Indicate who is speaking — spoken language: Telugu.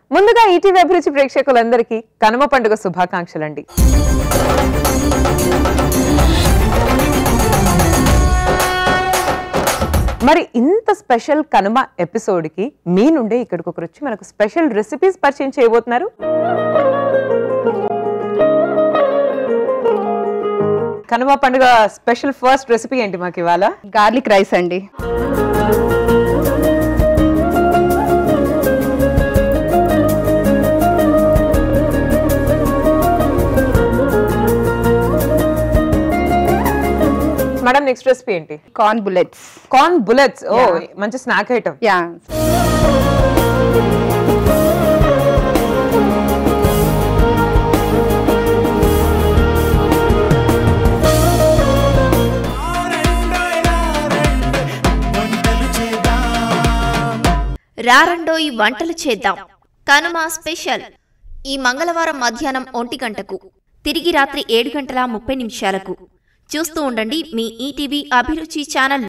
Speaker 1: ముందుగా ఈటీవీ అభిరుచి ప్రేక్షకులందరికీ కనుమ పండుగ శుభాకాంక్షలండి మరి ఇంత స్పెషల్ కనుమ ఎపిసోడ్కి మీ నుండే ఇక్కడికి ఒకరు వచ్చి మనకు స్పెషల్ రెసిపీస్ పరిచయం చేయబోతున్నారు కనుమ పండుగ స్పెషల్ ఫస్ట్ రెసిపీ ఏంటి మాకు ఇవాళ
Speaker 2: గార్లిక్ రైస్ అండి
Speaker 1: మేడం నెక్స్ట్ రెసిపీ ఏంటి
Speaker 2: కార్న్ బుల్లెట్స్
Speaker 1: కార్న్ బుల్లెట్స్ ఓ మంచి స్నాక్ ఐటమ్
Speaker 2: యా
Speaker 3: రారండోయి వంటలు చేద్దాం కనుమ స్పెషల్ ఈ మంగళవారం మధ్యాహ్నం ఒంటి గంటకు తిరిగి రాత్రి ఏడు గంటల ముప్పై నిమిషాలకు చూస్తూ ఉండండి మీ ఈటీవీ అభిరుచి ఛానల్